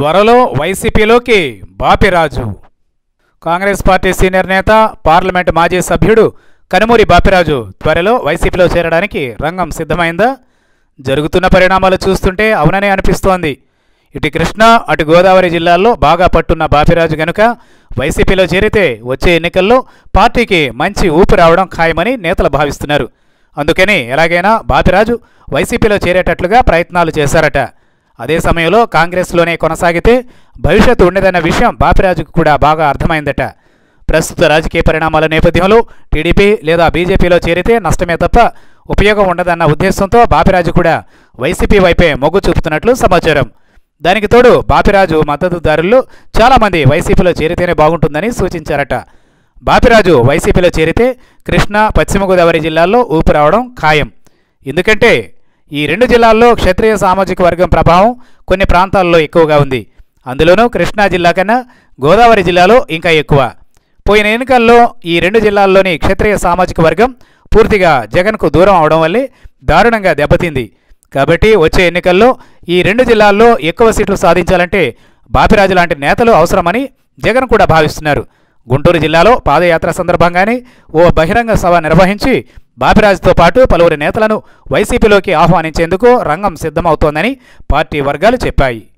త్వరలో వైసీపీలోకి Bapiraju Congress party senior నేత పార్లమెంట్ మాజీ సభ్యుడు కనుమూరి బాపిరాజు త్వరలో వైసీపీలో చేరడానికి రంగం సిద్ధమైందా జరుగుతున్న పరిణామాలు చూస్తుంటే అవుననే అనిపిస్తోంది ఇటు కృష్ణా అటు గోదావరి జిల్లాల్లో బాగా పట్టున్న బాపిరాజు గనుక వైసీపీలో చేరితే వచ్చే ఎన్నికల్లో పార్టీకి మంచి ఊపు రావడం ఖాయమని నేతలు భావిస్తున్నారు అందుకని ఎలాగైనా బాపిరాజు వైసీపీలో చేరేటట్లుగా ప్రయత్నాలు చేశారట అదే సమయంలో కాంగ్రెస్లోనే కొనసాగితే భవిష్యత్తు ఉండదన్న విషయం బాపిరాజుకు కూడా బాగా అర్థమైందట ప్రస్తుత రాజకీయ పరిణామాల నేపథ్యంలో టీడీపీ లేదా బీజేపీలో చేరితే నష్టమే తప్ప ఉపయోగం ఉండదన్న ఉద్దేశంతో బాపిరాజు కూడా వైసీపీ వైపే మొగ్గు చూపుతున్నట్లు సమాచారం దానికి తోడు బాపిరాజు మద్దతుదారుల్లో చాలామంది వైసీపీలో చేరితేనే బాగుంటుందని సూచించారట బాపిరాజు వైసీపీలో చేరితే కృష్ణా పశ్చిమ గోదావరి జిల్లాల్లో ఊపు రావడం ఖాయం ఎందుకంటే ఈ రెండు జిల్లాల్లో క్షత్రియ సామాజిక వర్గం ప్రభావం కొన్ని ప్రాంతాల్లో ఎక్కువగా ఉంది అందులోనూ కృష్ణా జిల్లా కన్నా గోదావరి జిల్లాలో ఇంకా ఎక్కువ పోయిన ఎన్నికల్లో ఈ రెండు జిల్లాల్లోని క్షత్రియ సామాజిక వర్గం పూర్తిగా జగన్కు దూరం అవడం వల్లే దారుణంగా దెబ్బతింది కాబట్టి వచ్చే ఎన్నికల్లో ఈ రెండు జిల్లాల్లో ఎక్కువ సీట్లు సాధించాలంటే బాపిరాజు లాంటి నేతలు అవసరమని జగన్ కూడా భావిస్తున్నారు గుంటూరు జిల్లాలో పాదయాత్ర సందర్భంగానే ఓ బహిరంగ సభ నిర్వహించి బాపిరాజుతో పాటు పలువురు నేతలను వైసీపీలోకి ఆహ్వానించేందుకు రంగం సిద్ధమవుతోందని పార్టీ వర్గాలు చెప్పాయి